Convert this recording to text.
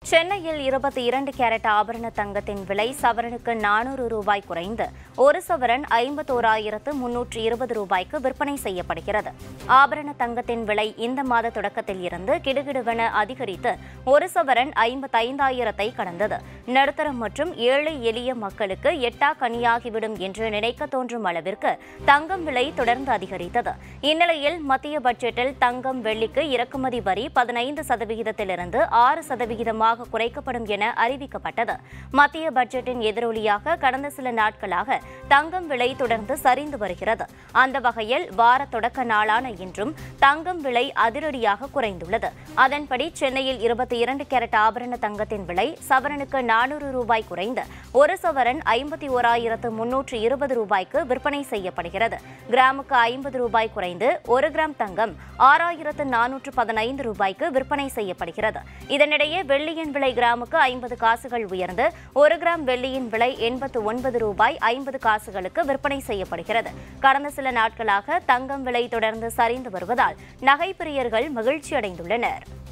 சென்னையில் இருபத்தி இரண்டு கேரட் ஆபரண தங்கத்தின் விலை சவரனுக்கு நானூறு ரூபாய் குறைந்து ஒரு சவரன் ஐம்பத்தோராயிரத்து முன்னூற்று இருபது ரூபாய்க்கு விற்பனை செய்யப்படுகிறது ஆபரண தங்கத்தின் விலை இந்த மாத தொடக்கத்தில் இருந்து கிடுகிடுவென அதிகரித்து ஒரு சவரன் ஐம்பத்தைந்தாயிரத்தை கடந்தது நடுத்தரம் மற்றும் ஏழை எளிய மக்களுக்கு எட்டா கனியாகிவிடும் என்று நினைக்க தோன்றும் அளவிற்கு தங்கம் விலை தொடர்ந்து அதிகரித்தது இந்நிலையில் மத்திய பட்ஜெட்டில் தங்கம் வெள்ளிக்கு இறக்குமதி வரி பதினைந்து சதவிகிதத்திலிருந்து ஆறு சதவிகிதமாக குறைக்கப்படும் என அறிவிக்கப்பட்டது மத்திய பட்ஜெட்டின் எதிரொலியாக கடந்த சில நாட்களாக தங்கம் விலை தொடர்ந்து சரிந்து வருகிறது அந்த வகையில் வார தொடக்க நாளான இன்றும் தங்கம் விலை அதிரடியாக குறைந்துள்ளது அதன்படி சென்னையில் இருபத்தி இரண்டு கேரட் ஆபரண தங்கத்தின் விலை சவரனுக்கு நானூறு ரூபாய் குறைந்து ஒரு சவரன் ஐம்பத்தி ஓராயிரத்து முன்னூற்று இருபது ரூபாய்க்கு விற்பனை செய்யப்படுகிறது கிராமுக்கு ஐம்பது ரூபாய் குறைந்து ஒரு கிராம் தங்கம் ஆறாயிரத்து நானூற்று பதினைந்து ரூபாய்க்கு விற்பனை செய்யப்படுகிறது இதனிடையே வெள்ளியின் விலை கிராமுக்கு ஐம்பது காசுகள் உயர்ந்து ஒரு கிராம் வெள்ளியின் விலை எண்பத்து ஒன்பது ரூபாய் ஐம்பது காசுகளுக்கு விற்பனை செய்யப்படுகிறது கடந்த சில நாட்களாக தங்கம் விலை தொடர்ந்து சரிந்து வருவதால் நகை பிரியர்கள் மகிழ்ச்சி அடைந்துள்ளனர்